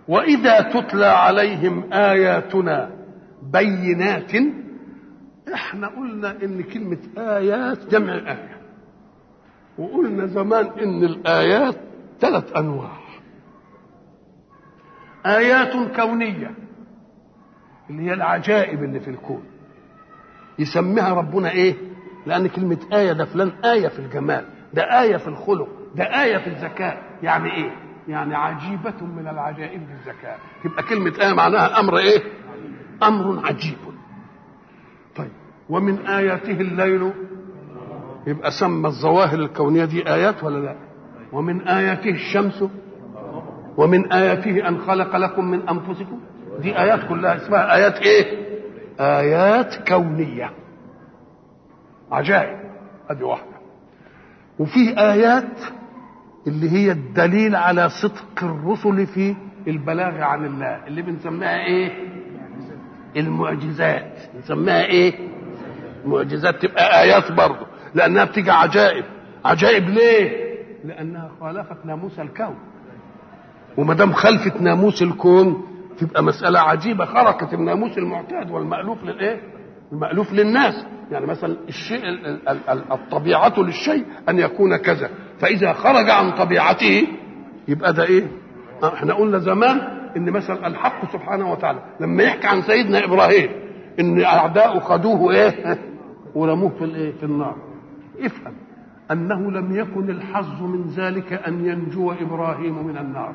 واذا تتلى عليهم اياتنا بينات احنا قلنا ان كلمه ايات جمع ايه وقلنا زمان ان الايات ثلاث انواع ايات كونيه اللي هي العجائب اللي في الكون يسميها ربنا ايه لان كلمه ايه ده فلان ايه في الجمال ده ايه في الخلق ده ايه في الذكاء يعني ايه يعني عجيبه من العجائب في الذكاء تبقى كلمه ايه معناها امر ايه امر عجيب طيب ومن اياته الليل يبقى سمى الظواهر الكونيه دي ايات ولا لا ومن اياته الشمس ومن اياته ان خلق لكم من انفسكم دي ايات كلها اسمها ايات ايه ايات كونيه عجائب ادي واحده وفي ايات اللي هي الدليل على صدق الرسل في البلاغ عن الله اللي بنسميها ايه المعجزات نسميها ايه معجزات تبقى ايات برضه لانها بتيجي عجائب عجائب ليه لانها خالفت ناموس الكون وما دام خلفت ناموس الكون تبقى مسألة عجيبة خرقت الناموس المعتاد والمألوف للإيه؟ المألوف للناس، يعني مثلا الشيء الطبيعة للشيء أن يكون كذا، فإذا خرج عن طبيعته يبقى ده إيه؟ احنا قلنا زمان إن مثلا الحق سبحانه وتعالى لما يحكي عن سيدنا إبراهيم إن أعداؤه خدوه إيه؟ ورموه في الإيه؟ في النار. افهم أنه لم يكن الحظ من ذلك أن ينجو إبراهيم من النار.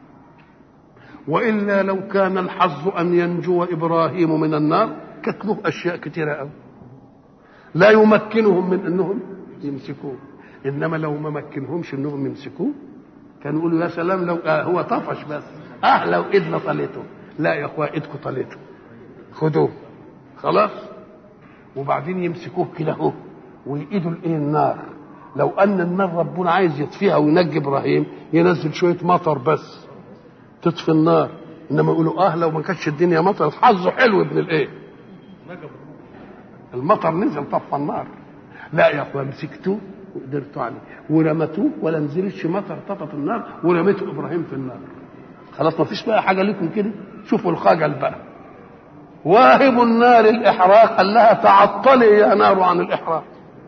والا لو كان الحظ ان ينجو ابراهيم من النار كانت له اشياء كثيره قوي لا يمكنهم من انهم يمسكوه انما لو ما مكنهمش انهم يمسكوه كانوا يقولوا يا سلام لو آه هو طفش بس اه لو ايدنا طليته لا يا اخويا ايدكم طليته خدوه خلاص وبعدين يمسكوه كده اهو ويقيدوا الايه النار لو ان النار ربنا عايز يطفيها وينجي ابراهيم ينزل شويه مطر بس تطفي النار انما يقولوا اه لو ما كانتش الدنيا مطر حظه حلو ابن الايه المطر نزل طفى النار لا يا اخويا مسكتوه وقدرتوا عليه ورمتوه ولا نزلش مطر طفت النار ورميتوا ابراهيم في النار خلاص ما فيش بقى حاجه لكم كده شوفوا الخجل بقى واهب النار الاحراق قال لها تعطلي يا نار عن الاحراق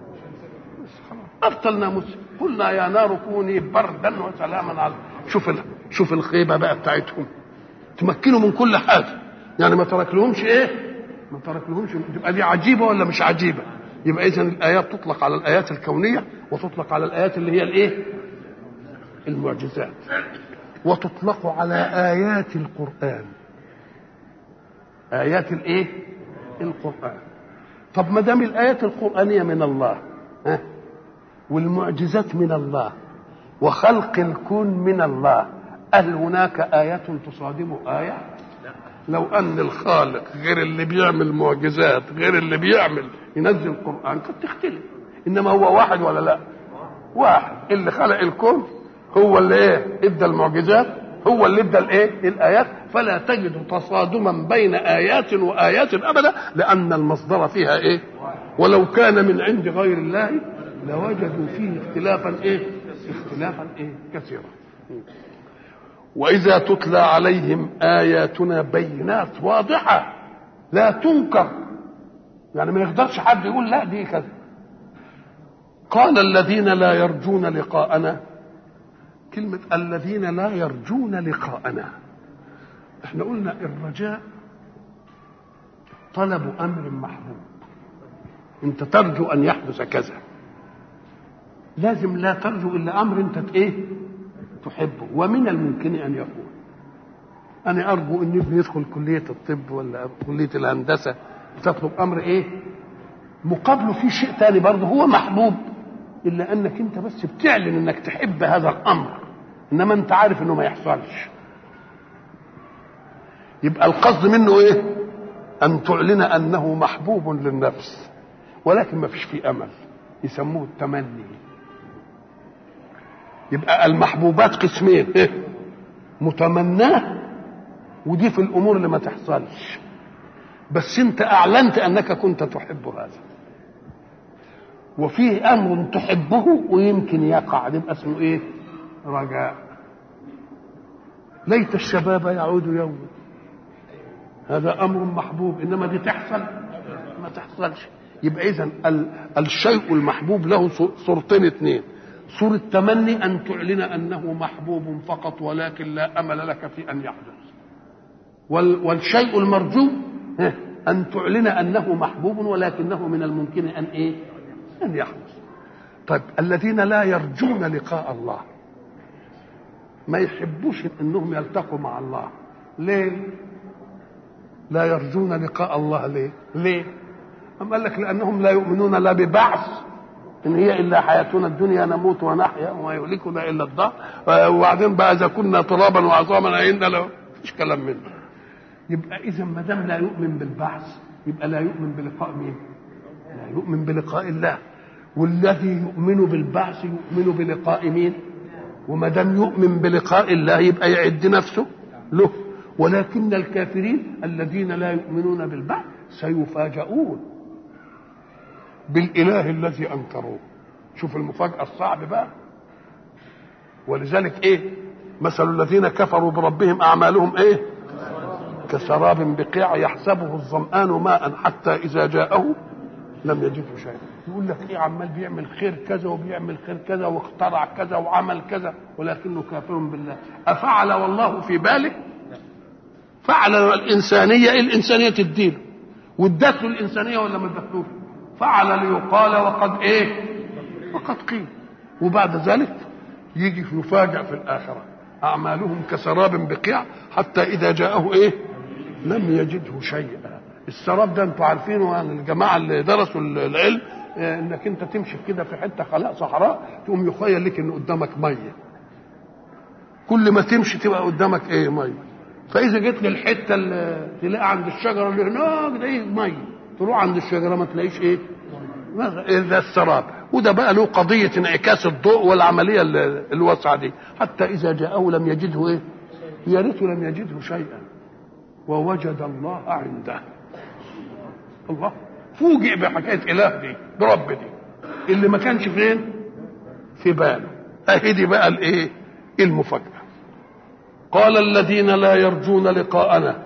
ابطل ناموس قلنا يا نار كوني بردا وسلاما على شوف ال... شوف الخيبه بقى بتاعتهم تمكنوا من كل حاجه يعني ما ترك لهمش ايه ما ترك لهمش تبقى دي عجيبه ولا مش عجيبه يبقى اذا الايات تطلق على الايات الكونيه وتطلق على الايات اللي هي الايه المعجزات وتطلق على ايات القران ايات الايه القران طب ما دام الايات القرانيه من الله ها والمعجزات من الله وخلق الكون من الله هل هناك آية تصادم آية؟ لو أن الخالق غير اللي بيعمل معجزات غير اللي بيعمل ينزل القرآن قد تختلف إنما هو واحد ولا لا؟ واحد اللي خلق الكون هو اللي إيه؟ إدى المعجزات هو اللي إدى الإيه؟ الآيات فلا تجد تصادما بين آيات وآيات أبدا لأن المصدر فيها إيه؟ ولو كان من عند غير الله لوجدوا فيه اختلافا إيه؟ اختلافا ايه كثيرا واذا تتلى عليهم اياتنا بينات واضحه لا تنكر يعني ما يقدرش حد يقول لا دي كذا قال الذين لا يرجون لقاءنا كلمة الذين لا يرجون لقاءنا احنا قلنا الرجاء طلب امر محبوب انت ترجو ان يحدث كذا لازم لا ترجو الا امر انت ايه تحبه ومن الممكن ان يكون انا ارجو ان ابني يدخل كليه الطب ولا كليه الهندسه تطلب امر ايه مقابله في شيء ثاني برضه هو محبوب الا انك انت بس بتعلن انك تحب هذا الامر انما انت عارف انه ما يحصلش يبقى القصد منه ايه ان تعلن انه محبوب للنفس ولكن ما فيش فيه امل يسموه التمني يبقى المحبوبات قسمين إيه؟ متمناه ودي في الامور اللي ما تحصلش بس انت اعلنت انك كنت تحب هذا وفيه امر تحبه ويمكن يقع يبقى اسمه ايه رجاء ليت الشباب يعود يوما هذا امر محبوب انما دي تحصل ما تحصلش يبقى اذا الشيء المحبوب له صورتين اثنين صورة تمني أن تعلن أنه محبوب فقط ولكن لا أمل لك في أن يحدث والشيء المرجو أن تعلن أنه محبوب ولكنه من الممكن أن إيه؟ أن يحدث. طيب الذين لا يرجون لقاء الله ما يحبوش أنهم يلتقوا مع الله. ليه؟ لا يرجون لقاء الله ليه؟ ليه؟ أم قال لك لأنهم لا يؤمنون لا ببعث إن هي إلا حياتنا الدنيا نموت ونحيا وما يهلكنا إلا الدهر وبعدين بقى إذا كنا ترابا وعظاما عندنا له مفيش كلام منه. يبقى اذا ما دام لا يؤمن بالبعث يبقى لا يؤمن بلقاء مين؟ لا يؤمن بلقاء الله والذي يؤمن بالبعث يؤمن بلقاء مين؟ وما دام يؤمن بلقاء الله يبقى يعد نفسه له ولكن الكافرين الذين لا يؤمنون بالبعث سيفاجؤون بالاله الذي انكروه شوف المفاجاه الصعب بقى ولذلك ايه مثل الذين كفروا بربهم اعمالهم ايه كسراب بقيع يحسبه الظمآن ماء حتى إذا جاءه لم يجده شيئا يقول لك ايه عمال بيعمل خير كذا وبيعمل خير كذا واخترع كذا وعمل كذا ولكنه كافر بالله أفعل والله في باله فعل الإنسانية إيه الإنسانية تديله وادت له الإنسانية ولا ما ادتلوش فعل ليقال وقد إيه وقد قيل وبعد ذلك يجي يفاجأ في الآخرة أعمالهم كسراب بقيع حتى إذا جاءه إيه لم يجده شيئا السراب ده انتوا عارفينه يعني الجماعه اللي درسوا العلم انك انت تمشي كده في حته خلاء صحراء تقوم يخيل لك ان قدامك ميه كل ما تمشي تبقى قدامك ايه ميه فاذا جيت للحته اللي تلاقي عند الشجره اللي هناك ده ايه ميه تروح عند الشجره ما تلاقيش ايه ده السراب وده بقى له قضيه انعكاس الضوء والعمليه الواسعه دي حتى اذا جاءه لم يجده ايه يا ريته لم يجده شيئا ووجد الله عنده الله فوجئ بحكايه اله دي برب دي اللي ما كانش فين في باله اهي دي بقى الايه المفاجاه قال الذين لا يرجون لقاءنا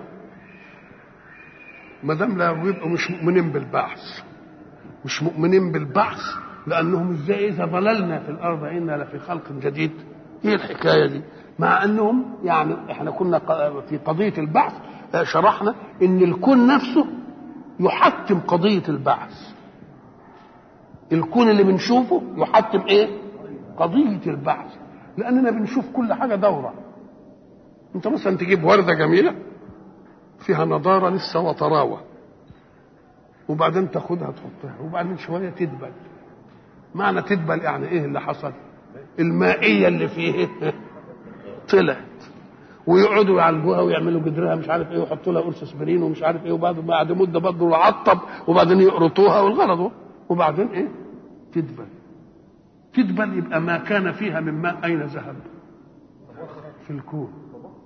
ما دام لا يبقوا مش مؤمنين بالبعث مش مؤمنين بالبعث لانهم ازاي اذا ضللنا في الارض انا لفي خلق جديد ايه الحكايه دي مع انهم يعني احنا كنا في قضيه البعث شرحنا ان الكون نفسه يحتم قضيه البعث الكون اللي بنشوفه يحتم ايه قضيه البعث لاننا بنشوف كل حاجه دوره انت مثلا تجيب ورده جميله فيها نضاره لسه وطراوه وبعدين تاخدها تحطها وبعدين شويه تدبل معنى تدبل يعني ايه اللي حصل المائيه اللي فيه طلعت ويقعدوا يعالجوها ويعملوا جدرها مش عارف ايه ويحطوا لها قرص اسبرين ومش عارف ايه وبعد بعد مده برضه يعطب وبعدين يقرطوها والغرض وبعدين ايه تدبل تدبل يبقى ما كان فيها من ماء اين ذهب في الكون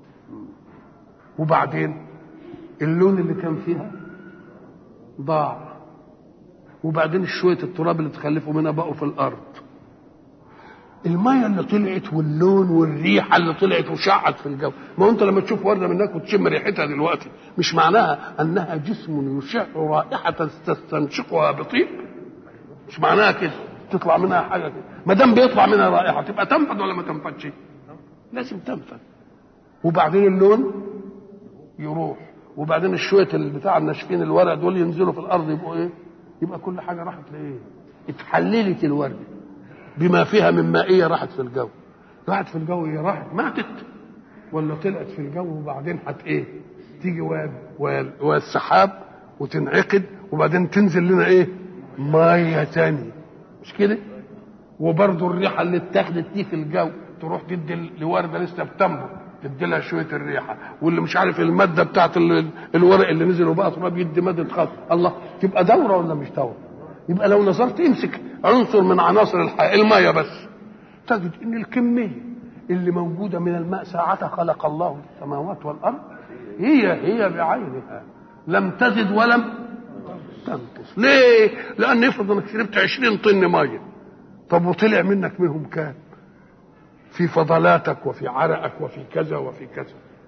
وبعدين اللون اللي كان فيها ضاع وبعدين شويه التراب اللي تخلفوا منها بقوا في الارض الميه اللي طلعت واللون والريحه اللي طلعت وشعت في الجو ما هو انت لما تشوف ورده منك وتشم ريحتها دلوقتي مش معناها انها جسم يشع رائحه تستنشقها بطيب مش معناها كده تطلع منها حاجه كده ما دام بيطلع منها رائحه تبقى تنفذ ولا ما تنفذش لازم تنفذ وبعدين اللون يروح وبعدين الشويه بتاع الناشفين الورق دول ينزلوا في الارض يبقوا ايه يبقى كل حاجه راحت لايه اتحللت الورده بما فيها من مائيه راحت في الجو راحت في الجو هي راحت ماتت ولا طلعت في الجو وبعدين هت ايه تيجي والسحاب وتنعقد وبعدين تنزل لنا ايه ميه تانية مش كده وبرضه الريحه اللي اتاخدت دي في الجو تروح تدي لورده لسه بتنبت تدي لها شويه الريحه واللي مش عارف الماده بتاعت الورق اللي نزل وبقى تراب يدي ماده خاص الله تبقى دوره ولا مش دوره يبقى لو نظرت امسك عنصر من عناصر الحياه الميه بس تجد ان الكميه اللي موجوده من الماء ساعة خلق الله السماوات والارض هي هي بعينها لم تزد ولم تنقص ليه؟ لان افرض انك شربت 20 طن ميه طب وطلع منك منهم كام؟ في فضلاتك وفي عرقك وفي كذا وفي كذا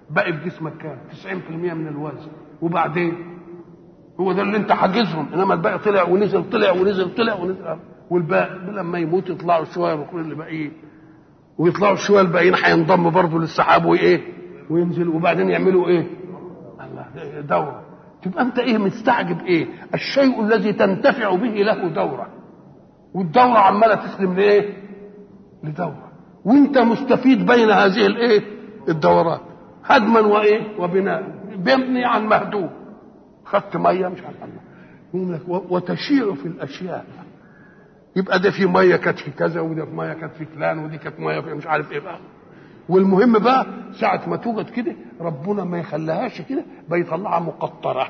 باقي في جسمك كام 90% من الوزن وبعدين هو ده اللي انت حاجزهم انما الباقي طلع ونزل طلع ونزل طلع ونزل والباقي لما يموت يطلعوا شويه ويخرجوا اللي باقيين ويطلعوا شويه الباقيين هينضموا برضه للسحاب وايه وينزلوا وبعدين يعملوا ايه الله دوره تبقى انت ايه مستعجب ايه الشيء الذي تنتفع به له دوره والدوره عماله تسلم لايه لدوره وانت مستفيد بين هذه الايه الدورات هدما وايه وبناء بيبني عن مهدوم خدت ميه مش عارف يقول لك وتشيع في الاشياء يبقى ده في ميه كانت في كذا وده في ميه كانت في فلان ودي كانت ميه في مش عارف ايه بقى والمهم بقى ساعة ما توجد كده ربنا ما يخليهاش كده بيطلعها مقطرة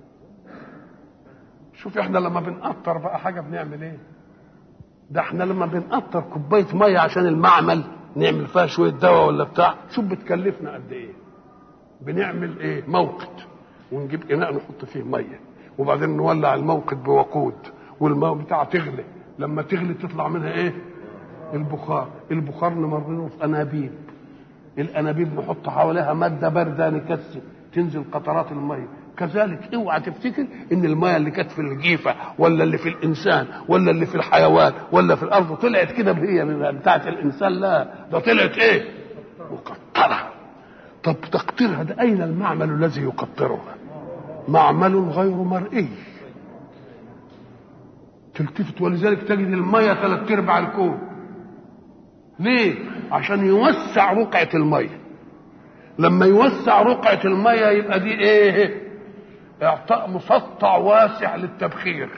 شوف احنا لما بنقطر بقى حاجة بنعمل ايه ده احنا لما بنقطر كوباية مية عشان المعمل نعمل فيها شوية دواء ولا بتاع شوف بتكلفنا قد ايه بنعمل ايه موقد ونجيب اناء نحط فيه مية وبعدين نولع الموقد بوقود والماء بتاع تغلي لما تغلي تطلع منها ايه البخار البخار نمرره في انابيب الانابيب نحط حواليها ماده بارده نكثف تنزل قطرات الميه كذلك اوعى تفتكر ان الميه اللي كانت في الجيفه ولا اللي في الانسان ولا اللي في الحيوان ولا في الارض طلعت كده هي بتاعت الانسان لا ده طلعت ايه مقطره طب تقطيرها ده اين المعمل الذي يقطرها معمل غير مرئي تلتفت ولذلك تجد الميه ثلاث ارباع الكون ليه عشان يوسع رقعة المية لما يوسع رقعة المية يبقى دي ايه اعطاء مسطع واسع للتبخير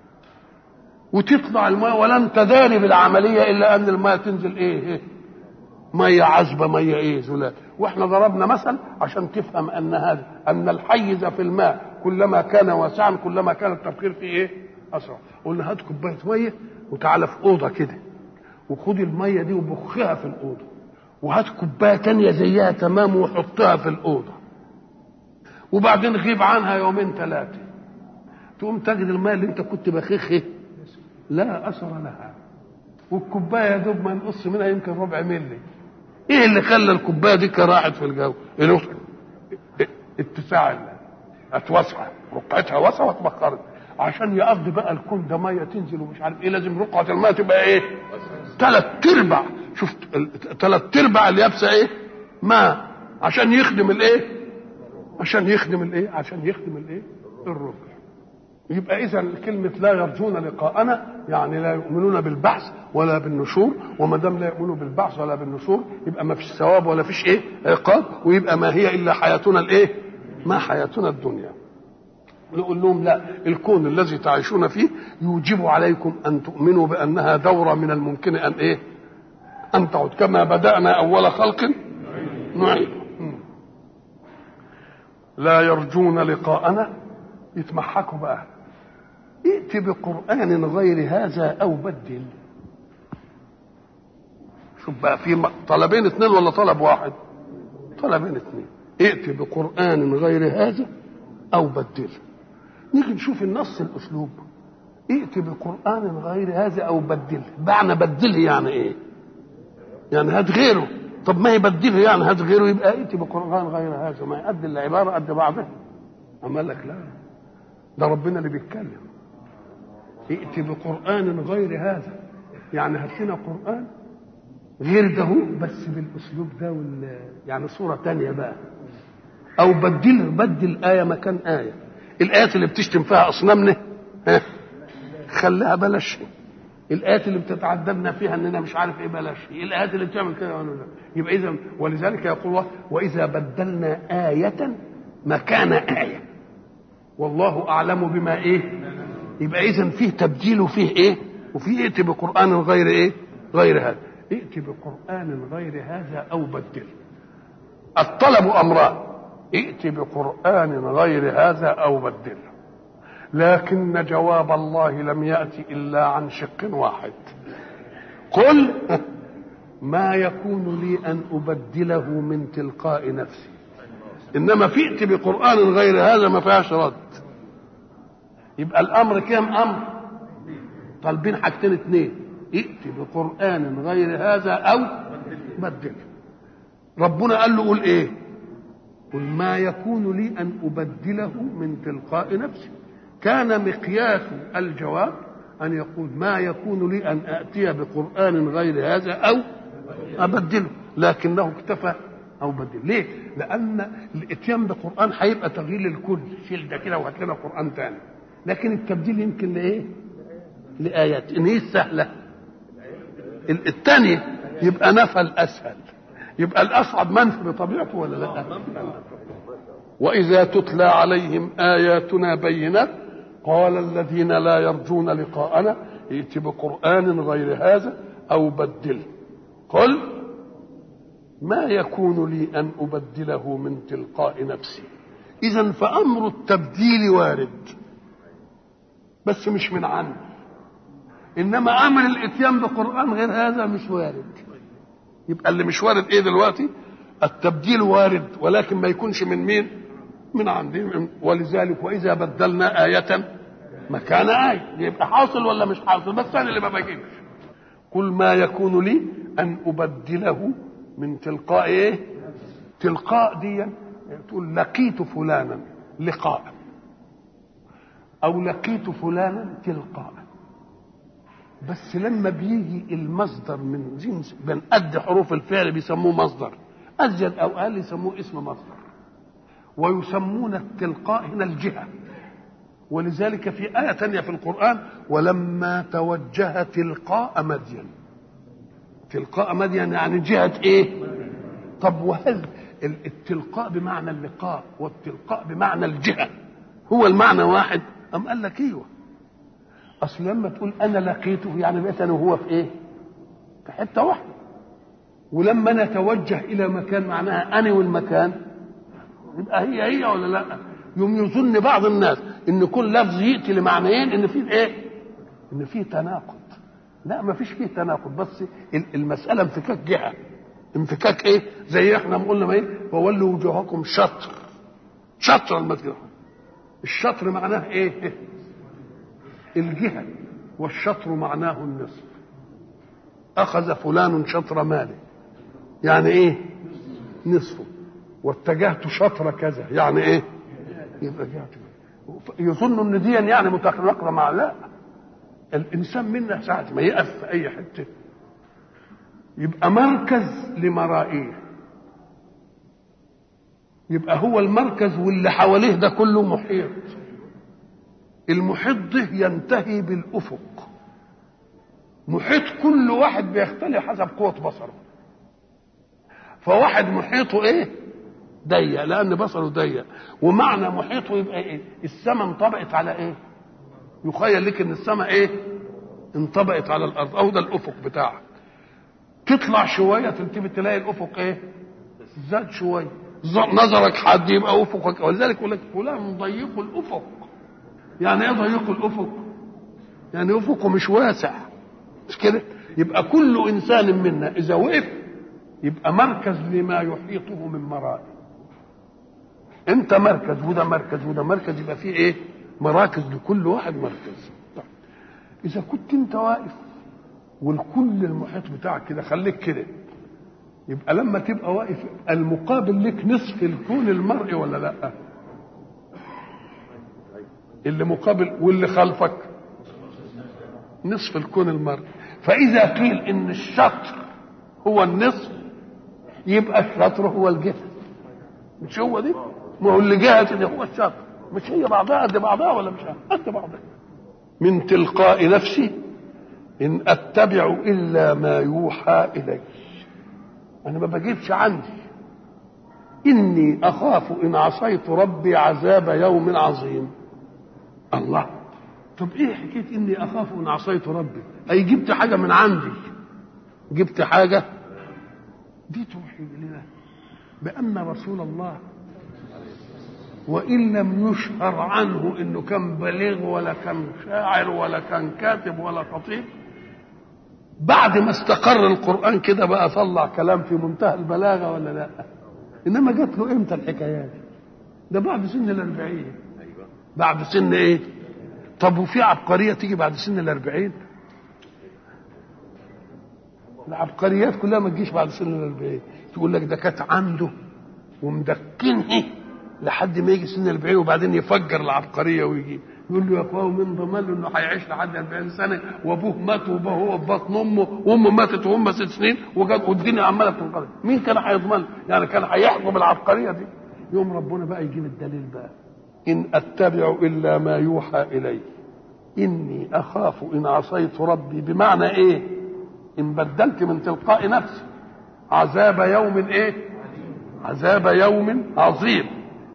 وتطلع المية ولن تداري بالعملية الا ان المية تنزل ايه مية عذبة مية ايه زلال واحنا ضربنا مثل عشان تفهم ان هذا ان الحيز في الماء كلما كان واسعا كلما كان التبخير فيه ايه اسرع قلنا هات كوبايه ميه وتعالى في اوضه كده وخد الميه دي وبخها في الاوضه وهات كوبايه تانية زيها تمام وحطها في الاوضه وبعدين غيب عنها يومين ثلاثه تقوم تجد الميه اللي انت كنت بخخه لا اثر لها والكوبايه يا دوب ما نقص منها يمكن ربع ملي ايه اللي خلى الكوبايه دي راحت في الجو اتساع اتوسع رقعتها وسع واتبخرت عشان يقضي بقى الكون ده ميه تنزل ومش عارف ايه لازم رقعه الميه تبقى ايه؟ ثلاث ارباع شفت ثلاث ارباع اليابسه ايه؟ ماء عشان يخدم الايه؟ عشان يخدم الايه؟ عشان يخدم الايه؟ الركع يبقى اذا كلمه لا يرجون لقاءنا يعني لا يؤمنون بالبعث ولا بالنشور وما دام لا يؤمنوا بالبعث ولا بالنشور يبقى ما فيش ثواب ولا فيش ايه؟ عقاب ويبقى ما هي الا حياتنا الايه؟ ما حياتنا الدنيا. نقول لهم لا الكون الذي تعيشون فيه يوجب عليكم ان تؤمنوا بانها دوره من الممكن ان ايه؟ ان تعود كما بدانا اول خلق نعيد لا يرجون لقاءنا يتمحكوا بقى ائت بقران غير هذا او بدل شوف بقى في طلبين اثنين ولا طلب واحد طلبين اثنين ائت بقران غير هذا او بدله نيجي نشوف النص الاسلوب ائت بقران غير هذا او بدله معنى بدله يعني ايه يعني هات غيره طب ما يبدله يعني هات غيره يبقى ائت بقران غير هذا ما يقد العباره قد بعضها اما لك لا ده ربنا اللي بيتكلم ائت بقران غير هذا يعني هات لنا قران غير ده بس بالاسلوب ده وال... يعني صوره تانية بقى او بدل بدل ايه مكان ايه الايات اللي بتشتم فيها اصنامنا ها خليها بلاش الايات اللي بتتعذبنا فيها اننا مش عارف ايه بلاش الايات اللي بتعمل كده ولا لا يبقى اذا ولذلك يقول الله واذا بدلنا آية مكان آية والله اعلم بما ايه يبقى اذا فيه تبديل وفيه ايه وفيه ائت بقران غير ايه غير هذا ائت بقران غير هذا او بدل الطلب امران ائت بقران غير هذا او بدل لكن جواب الله لم يأتي إلا عن شق واحد قل ما يكون لي أن أبدله من تلقاء نفسي إنما فئت بقرآن غير هذا ما فيهاش رد يبقى الأمر كام أمر طالبين حاجتين اتنين ائت بقرآن غير هذا أو بدله ربنا قال له قول إيه قل ما يكون لي أن أبدله من تلقاء نفسي كان مقياس الجواب أن يقول ما يكون لي أن آتي بقرآن غير هذا أو أبدله لكنه اكتفى أو بدل ليه؟ لأن الإتيان بقرآن هيبقى تغيير للكل شيل ده كده وهات لنا قرآن تاني لكن التبديل يمكن لإيه؟ لآيات إن هي سهلة الثانية يبقى نفى الأسهل يبقى الأصعب منفي بطبيعته ولا لا؟ وإذا تتلى عليهم آياتنا بينات قال الذين لا يرجون لقاءنا ائت بقرآن غير هذا أو بدله قل ما يكون لي أن أبدله من تلقاء نفسي إذا فأمر التبديل وارد بس مش من عني إنما أمر الإتيان بقرآن غير هذا مش وارد يبقى اللي مش وارد إيه دلوقتي التبديل وارد ولكن ما يكونش من مين من عندي ولذلك وإذا بدلنا آية مكان آية يبقى حاصل ولا مش حاصل بس أنا اللي ما بجيبش قل ما يكون لي أن أبدله من تلقاء إيه تلقاء دي تقول لقيت فلانا لقاء أو لقيت فلانا تلقاء بس لما بيجي المصدر من جنس من قد حروف الفعل بيسموه مصدر أزيد أو أقل يسموه اسم مصدر ويسمون التلقاء هنا الجهة ولذلك في آية تانية في القرآن ولما توجه تلقاء مدين تلقاء مدين يعني جهة ايه طب وهل التلقاء بمعنى اللقاء والتلقاء بمعنى الجهة هو المعنى واحد أم قال لك ايوه اصل لما تقول انا لقيته يعني بقيت انا وهو في ايه في حته واحده ولما نتوجه الى مكان معناها انا والمكان يبقى هي هي ولا لا يوم يظن بعض الناس ان كل لفظ ياتي لمعنيين ان في ايه ان في تناقض لا ما فيش فيه تناقض بس المساله انفكاك جهه انفكاك ايه زي احنا ما قلنا ايه فولوا وجوهكم شطر شطر المسجد الشطر معناه ايه الجهه والشطر معناه النصف اخذ فلان شطر ماله يعني ايه نصفه واتجهت شطر كذا يعني ايه يبقى جهت يظن ان دي يعني متناقضه مع لا الانسان منا ساعه ما يقف في اي حته يبقى مركز لمرائيه يبقى هو المركز واللي حواليه ده كله محيط المحيط ده ينتهي بالافق محيط كل واحد بيختلف حسب قوه بصره فواحد محيطه ايه ضيق لان بصره ضيق ومعنى محيطه يبقى ايه السماء انطبقت على ايه يخيل لك ان السماء ايه انطبقت على الارض او ده الافق بتاعك تطلع شويه تنتبه تلاقي الافق ايه زاد شويه نظرك حد يبقى افقك ولذلك يقول لك فلان ضيق الافق يعني ايه ضيق الافق يعني افقه مش واسع مش كده يبقى كل انسان منا اذا وقف يبقى مركز لما يحيطه من مرائي انت مركز وده مركز وده مركز يبقى فيه ايه مراكز لكل واحد مركز طيب. اذا كنت انت واقف والكل المحيط بتاعك كده خليك كده يبقى لما تبقى واقف المقابل لك نصف الكون المرئي ولا لا اللي مقابل واللي خلفك نصف الكون المرئي فاذا قيل ان الشطر هو النصف يبقى الشطر هو الجهه مش هو دي ما هو اللي جهه دي هو الشطر مش هي بعضها قد بعضها ولا مش قد بعضها من تلقاء نفسي ان اتبع الا ما يوحى الي انا ما بجيبش عندي اني اخاف ان عصيت ربي عذاب يوم عظيم الله طب ايه حكايه اني اخاف ان عصيت ربي اي جبت حاجه من عندي جبت حاجه دي توحي لنا بان رسول الله وان لم يشهر عنه انه كان بليغ ولا كان شاعر ولا كان كاتب ولا خطيب بعد ما استقر القران كده بقى طلع كلام في منتهى البلاغه ولا لا انما جات له امتى الحكايات ده بعد سن الاربعين بعد سن ايه طب وفي عبقريه تيجي بعد سن الاربعين العبقريات كلها ما تجيش بعد سن الاربعين تقول لك ده كانت عنده ومدكنه لحد ما يجي سن 40 وبعدين يفجر العبقريه ويجي يقول له يا اخويا من ضمن له انه هيعيش لحد 40 سنه وابوه مات وهو في بطن امه وامه ماتت وهم ست سنين وجاب والدنيا عماله تنقلب مين كان هيضمن يعني كان هيحكم العبقريه دي يوم ربنا بقى يجيب الدليل بقى ان اتبع الا ما يوحى الي اني اخاف ان عصيت ربي بمعنى ايه ان بدلت من تلقاء نفسي عذاب يوم ايه عذاب يوم عظيم